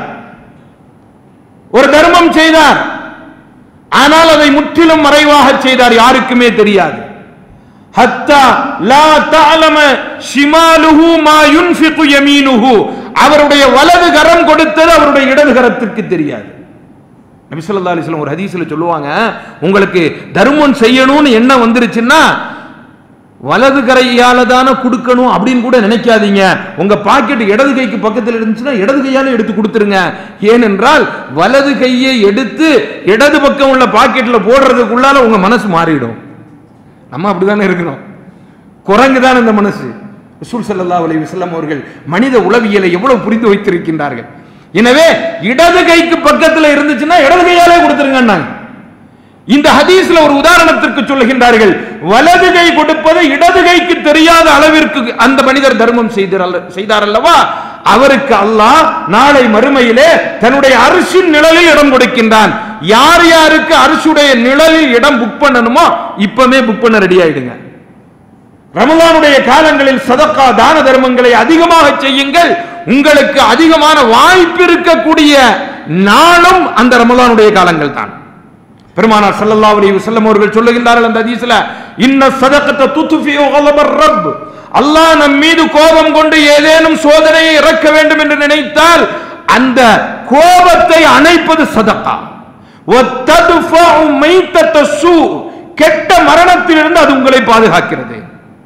ஒரு தர்மம் செய்தார் ஆனால் அதை முற்றிலும் மறைவாக செய்தார் யாருக்குமே தெரியாது ஹத்தா லா தஅலம ஷிமாலுஹு மா யுன்ஃபிகு யமீனுஹு அவருடைய வலது கரம் கொடுத்தது அவருடைய இடது கரத்திற்கு தெரியாது நபி ஸல்லல்லாஹு அலைஹி வஸல்லம் ஒரு ஹதீஸ்ல சொல்லுவாங்க உங்களுக்கு தர்மம் செய்யணும்னு எண்ணம் வந்துருச்சுன்னா வலது கரையால தானே கொடுக்கணும் அப்படின்னு கூட நினைக்காதீங்க உங்க பாக்கெட் இடது கைக்கு பக்கத்தில் இருந்துச்சுன்னா இடது கையால எடுத்து கொடுத்துருங்க ஏனென்றால் வலது கையை எடுத்து இடது பக்கம் உள்ள பாக்கெட்ல போடுறதுக்குள்ளால உங்க மனசு மாறிடும் நம்ம அப்படிதானே இருக்கிறோம் குரங்கு தான் இந்த மனசு ரசூல் ஸல்லல்லாஹு அலைஹி வஸல்லம் அவர்கள் மனித உளவியலை எவ்வளவு புரிந்து வைத்திருக்கின்றார்கள் எனவே இடது கைக்கு பக்கத்துல இருந்துச்சுன்னா இடது கையாலே கொடுத்துருங்கன்னாங்க இந்த ஹதீஸ்ல ஒரு உதாரணத்திற்கு சொல்லுகின்றார்கள் வலது கை கொடுப்பதை இடது கைக்கு தெரியாத அளவிற்கு அந்த மனிதர் தர்மம் செய்தார் செய்தார் அல்லவா அவருக்கு அல்லாஹ் நாளை மறுமையிலே தன்னுடைய அரிசின் நிழலில் இடம் கொடுக்கின்றான் யார் யாருக்கு அரிசுடைய நிழலில் இடம் புக் பண்ணணுமோ இப்பமே புக் பண்ண ரெடி ஆயிடுங்க ரமலானுடைய காலங்களில் சதக்கா தான தர்மங்களை அதிகமாக செய்யுங்கள் உங்களுக்கு அதிகமான வாய்ப்பு இருக்கக்கூடிய நாளும் அந்த ரமலானுடைய காலங்கள் தான் பெருமானார் ஸல்லல்லாஹு அலைஹி வஸல்லம் அவர்கள் சொல்லுகின்றார்கள் அந்த ஹதீஸ்ல இன்ன சதகத்த துத்ஃபியு கலபர் ரப் அல்லாஹ் நம் மீது கோபம் கொண்டு ஏதேனும் சோதனையை இறக்க வேண்டும் என்று நினைத்தால் அந்த கோபத்தை அணைப்பது சதகா வத்ததுஃபஉ மைத்தத்த சூ கெட்ட மரணத்திலிருந்து அது உங்களை பாதுகாக்கிறது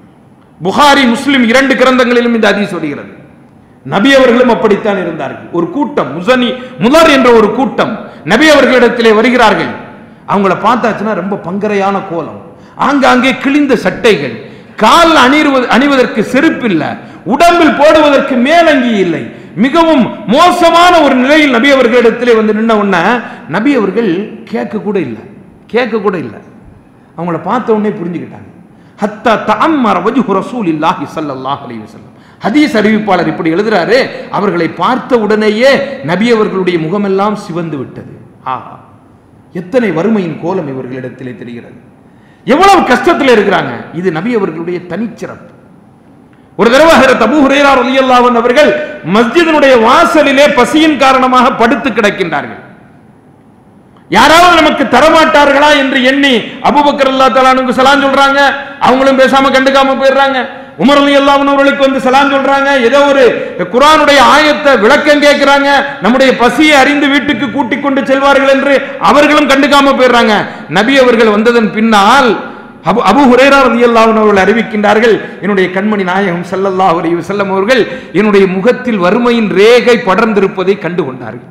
புகாரி முஸ்லிம் இரண்டு கிரந்தங்களிலும் இந்த ஹதீஸ் வருகிறது நபி அவர்களும் அப்படித்தான் இருந்தார்கள் ஒரு கூட்டம் முசனி முதர் என்ற ஒரு கூட்டம் நபி அவர்களிடத்திலே வருகிறார்கள் அவங்கள பார்த்தாச்சுன்னா ரொம்ப பங்கரையான கோலம் ஆங்காங்கே கிழிந்த சட்டைகள் கால் அணிவது அணிவதற்கு செருப்பு இல்லை உடம்பில் போடுவதற்கு மேலங்கி இல்லை மிகவும் மோசமான ஒரு நிலையில் நபி அவர்களிடத்திலே வந்து நின்ன உடனே நபி அவர்கள் கேட்க கூட இல்லை கேட்க கூட இல்லை அவங்கள பார்த்த உடனே புரிஞ்சுக்கிட்டாங்க ஹத்தா தஅம்மர வஜ்ஹு ரசூலில்லாஹி ஸல்லல்லாஹு அலைஹி வஸல்லம் ஹதீஸ் அறிவிப்பாளர் இப்படி எழுதுறாரு அவர்களை பார்த்த உடனேயே நபி அவர்களுடைய முகமெல்லாம் சிவந்து விட்டது ஆஹா எத்தனை வறுமையின் கோலம் இவர்களிடத்திலே தெரிகிறது எவ்வளவு கஷ்டத்தில் இருக்கிறாங்க இது நபி அவர்களுடைய தனிச்சிறப்பு ஒரு தடவை ஹஜரத் அபூ ஹுரைரா ரலியல்லாஹு அன்ஹு அவர்கள் மஸ்ஜிதினுடைய வாசலிலே பசியின் காரணமாக படுத்து கிடக்கின்றார்கள் யாராவது நமக்கு தரமாட்டார்களா என்று எண்ணி அபூபக்கர் அல்லா தலானுக்கு சலான் சொல்றாங்க அவங்களும் பேசாம கண்டுக்காம போயிடுறாங்க உமர் அலி அவர்களுக்கு வந்து சலான் சொல்றாங்க ஏதோ ஒரு குரானுடைய ஆயத்தை விளக்கம் கேட்கிறாங்க நம்முடைய பசியை அறிந்து வீட்டுக்கு கூட்டிக் கொண்டு செல்வார்கள் என்று அவர்களும் கண்டுக்காம போயிடுறாங்க நபி அவர்கள் வந்ததன் பின்னால் அபு அபு ஹுரேரா ரலியல்லாஹு அன்ஹு அவர்கள் அறிவிக்கின்றார்கள் என்னுடைய கண்மணி நாயகம் ஸல்லல்லாஹு அலைஹி வஸல்லம் அவர்கள் என்னுடைய முகத்தில் வறுமையின் ரேகை படர்ந்திருப்பதை கண்டு கொண்டார்கள்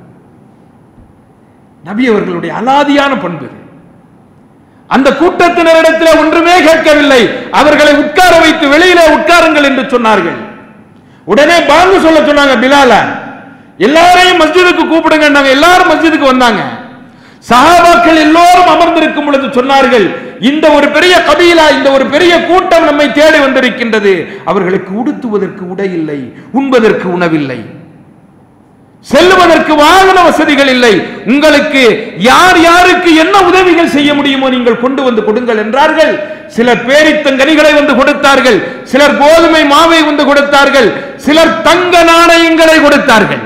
நபி அவர்களுடைய அலாதியான பண்பு இது. அந்த கூட்டத்தினரிடத்தில் ஒன்றுமே கேட்கவில்லை அவர்களை உட்கார வைத்து வெளியிலே உட்காருங்கள் என்று சொன்னார்கள் உடனே பாங்கு சொல்ல சொன்னாங்க பிலால எல்லாரையும் மஸ்ஜிதுக்கு கூப்பிடுங்க நாங்க எல்லாரும் மஸ்ஜிதுக்கு வந்தாங்க சஹாபாக்கள் எல்லோரும் அமர்ந்திருக்கும் பொழுது சொன்னார்கள் இந்த ஒரு பெரிய கபீலா இந்த ஒரு பெரிய கூட்டம் நம்மை தேடி வந்திருக்கின்றது அவர்களுக்கு உடுத்துவதற்கு உடை இல்லை உண்பதற்கு உணவில்லை செல்லுவதற்கு வாகன வசதிகள் இல்லை உங்களுக்கு யார் யாருக்கு என்ன உதவிகள் செய்ய முடியுமோ நீங்கள் கொண்டு வந்து கொடுங்கள் என்றார்கள் சிலர் பேரித்தங்கனிகளை வந்து கொடுத்தார்கள் சிலர் கோதுமை மாவை வந்து கொடுத்தார்கள் சிலர் தங்க நாணயங்களை கொடுத்தார்கள்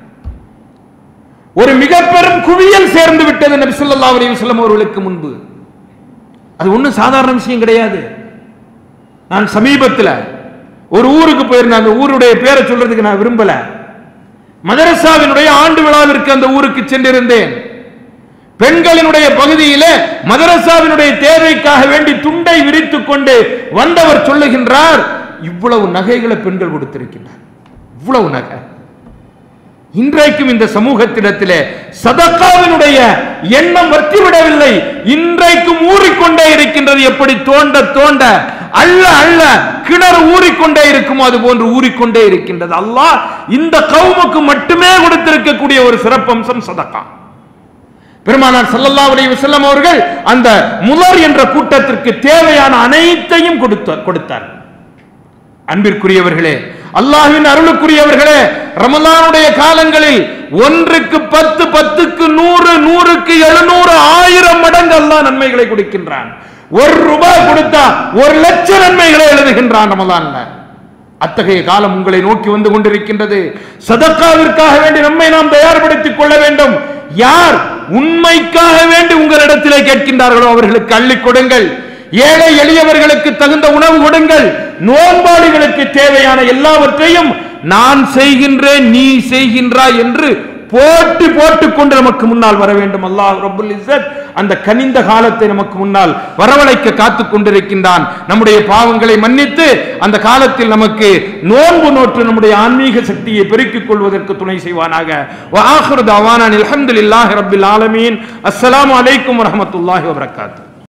ஒரு மிக பெரும் குவியல் சேர்ந்து விட்டது நபி ஸல்லல்லாஹு அலைஹி வஸல்லம் அவர்களுக்கு முன்பு அது ஒண்ணும் சாதாரண விஷயம் கிடையாது நான் சமீபத்துல ஒரு ஊருக்கு போயிருந்தேன் அந்த ஊருடைய பேரை சொல்றதுக்கு நான் விரும்பல மதரசாவினுடைய ஆண்டு விழாவிற்கு அந்த ஊருக்கு சென்றிருந்தேன் பெண்களினுடைய பகுதியிலே மதரசாவினுடைய தேவைக்காக வேண்டி துண்டை விரித்துக் கொண்டு வந்தவர் சொல்லுகின்றார் இவ்வளவு நகைகளை பெண்கள் கொடுத்திருக்கின்றார் இவ்வளவு நகை இன்றைக்கும் இந்த சமூகத்திடத்திலே சதக்காவினுடைய எண்ணம் வற்றிவிடவில்லை இன்றைக்கும் ஊறிக்கொண்டே இருக்கின்றது எப்படி தோண்ட தோண்ட அள்ள அள்ள கிணறு ஊறிக்கொண்டே இருக்குமோ அது போன்று ஊறிக்கொண்டே இருக்கின்றது அல்லாஹ் இந்த கவுமுக்கு மட்டுமே கொடுத்திருக்கக்கூடிய ஒரு சிறப்பம்சம் சதக்கா பெருமானார் ஸல்லல்லாஹு அலைஹி வஸல்லம் அவர்கள் அந்த முலர் என்ற கூட்டத்திற்கு தேவையான அனைத்தையும் கொடுத்தார் கொடுத்தார் அன்பிற்குரியவர்களே அல்லாஹ்வின் அருளுக்குரியவர்களே ரமலானுடைய காலங்களில் ஒன்றுக்கு பத்து பத்துக்கு நூறு நூறுக்கு எழுநூறு ஆயிரம் மடங்கு அல்லாஹ் நன்மைகளை கொடுக்கின்றான் ஒரு ரூபாய் கொடுத்தா ஒரு லட்ச நன்மைகளை எழுதுகின்றான் ரமலான்ல அத்தகைய காலம் உங்களை நோக்கி வந்து கொண்டிருக்கின்றது சதக்காவிற்காக வேண்டி நம்மை நாம் தயார்படுத்திக் கொள்ள வேண்டும் யார் உண்மைக்காக வேண்டி உங்களிடத்திலே கேட்கின்றார்களோ அவர்களுக்கு அள்ளிக் கொடுங்கள் ஏழை எளியவர்களுக்கு தகுந்த உணவு கொடுங்கள் நோன்பாளிகளுக்கு தேவையான எல்லாவற்றையும் நான் செய்கின்றேன் நீ செய்கின்றாய் என்று போட்டி போட்டுக் கொண்டு நமக்கு முன்னால் வர வேண்டும் அல்லாஹ் ரப்புல் இஸ்ஸத் அந்த கனிந்த காலத்தை நமக்கு முன்னால் வரவழைக்க காத்துக் கொண்டிருக்கின்றான் நம்முடைய பாவங்களை மன்னித்து அந்த காலத்தில் நமக்கு நோன்பு நோற்று நம்முடைய ஆன்மீக சக்தியை பெருக்கிக் கொள்வதற்கு துணை செய்வானாக வ ஆஹிரு தவானா அல்ஹம்துலில்லாஹி ரப்பில் ஆலமீன் அஸ்ஸலாமு அலைக்கும் வரஹ்மத்துல்லாஹி வபரகாத்துஹு